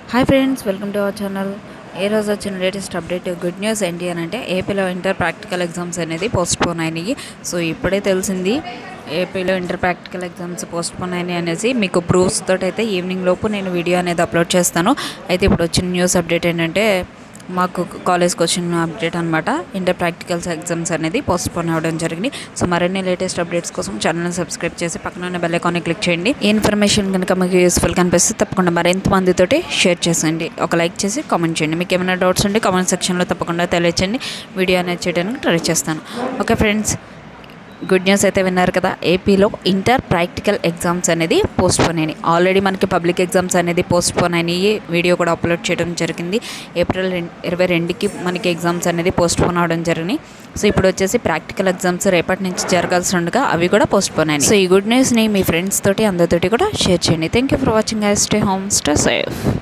hi friends welcome to our channel ఏ రోజు వచ్చిన లేటెస్ట్ అప్డేట్ గుడ్ న్యూస్ ఏంటి అని అంటే ఏపీలో ఇంటర్ ప్రాక్టికల్ ఎగ్జామ్స్ అనేది పోస్ట్ పోన్ అయినాయి సో ఇప్పుడే తెలిసింది ఏపీలో inter practical exams postpone అయినాయి అనేసి మీకు ప్రూఫ్స్ తోటి అయితే ఈవినింగ్ లోపు నేను వీడియో అనేది అప్లోడ్ చేస్తాను అయితే ఇప్పుడు వచ్చిన న్యూస్ అప్డేట్ ఏంటంటే మాకు కాలేజ్కి వచ్చిన అప్డేట్ అనమాట ఇంటర్ ప్రాక్టికల్స్ ఎగ్జామ్స్ అనేది పోస్ట్ పోన్ అవ్వడం జరిగింది సో మరిన్ని లేటెస్ట్ అప్డేట్స్ కోసం ఛానల్ని సబ్స్క్రైబ్ చేసి పక్కన ఉన్న బెల్ ఐకాన్ని క్లిక్ చేయండి ఈ ఇన్ఫర్మేషన్ కనుక మీకు యూస్ఫుల్ కనిపిస్తే తప్పకుండా మరింత మందితోటి షేర్ చేసేయండి ఒక లైక్ చేసి కామెంట్ చేయండి మీకు ఏమైనా డౌట్స్ ఉంటే కామెంట్ సెక్షన్లో తప్పకుండా తెలియచేయండి వీడియో అనేది చేయడానికి ట్రై చేస్తాను ఓకే ఫ్రెండ్స్ గుడ్ న్యూస్ అయితే విన్నారు కదా ఏపీలో ఇంటర్ ప్రాక్టికల్ ఎగ్జామ్స్ అనేది పోస్ట్ పోన్ అయినాయి ఆల్రెడీ మనకి పబ్లిక్ ఎగ్జామ్స్ అనేది పోస్ట్ పోన్ అయినాయి వీడియో కూడా అప్లోడ్ చేయడం జరిగింది ఏప్రిల్ రెం- ఇరవై రెండుకి మనకి ఎగ్జామ్స్ అనేది పోస్ట్ పోన్ అవడం జరిగినాయి సో ఇప్పుడు వచ్చేసి ప్రాక్టికల్ ఎగ్జామ్స్ రేపటి నుంచి జరగాల్సి ఉండగా అవి కూడా పోస్ట్ పోన్ అయినాయి సో ఈ గుడ్ న్యూస్ని మీ ఫ్రెండ్స్ తోటి అందరితోటి కూడా షేర్ చేయండి thank you for watching I stay home stay safe